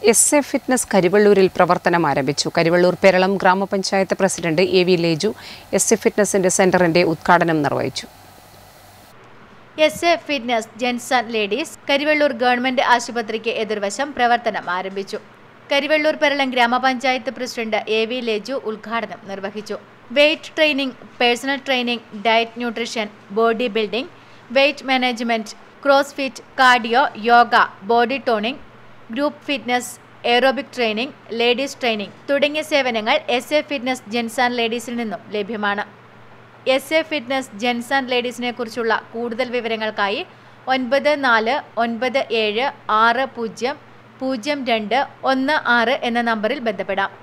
S A fitness കരിവള്ളൂരിൽ പ്രവർത്തനം ആരംഭിച്ചു കരിവള്ളൂർ പെരളം ഗ്രാമപഞ്ചായത്ത് president A V Leju S A ഫിറ്റ്നസിന്റെ സെന്ററിന്റെ ഉദ്ഘാടനം നിർവഹിച്ചു S A fitness gents and ladies Karivellur government ആശുപത്രിക്ക് എതിർവശം പ്രവർത്തനം ആരംഭിച്ചു കരിവെള്ളൂർ പെരളം ഗ്രാമപഞ്ചായത്ത് പ്രസിഡന്റ് എ വി ലേജു ഉദ്ഘാടനം നിർവഹിച്ചു weight training personal training diet nutrition body building weight management cross fit cardio yoga body toning group fitness aerobic training ladies training തുടങ്ങിയ സേവനങ്ങൾ S A fitness gents and ലേഡീസിൽ നിന്നും ലഭ്യമാണ് S A fitness gents and ലേഡീസിനെ കുറിച്ചുള്ള കൂടുതൽ വിവരങ്ങൾക്കായി ഒൻപത് നാല് ഒൻപത് ഏഴ് ആറ് പൂജ്യം പൂജ്യം രണ്ട് ഒന്ന് ആറ് എന്ന നമ്പറിൽ ബന്ധപ്പെടാം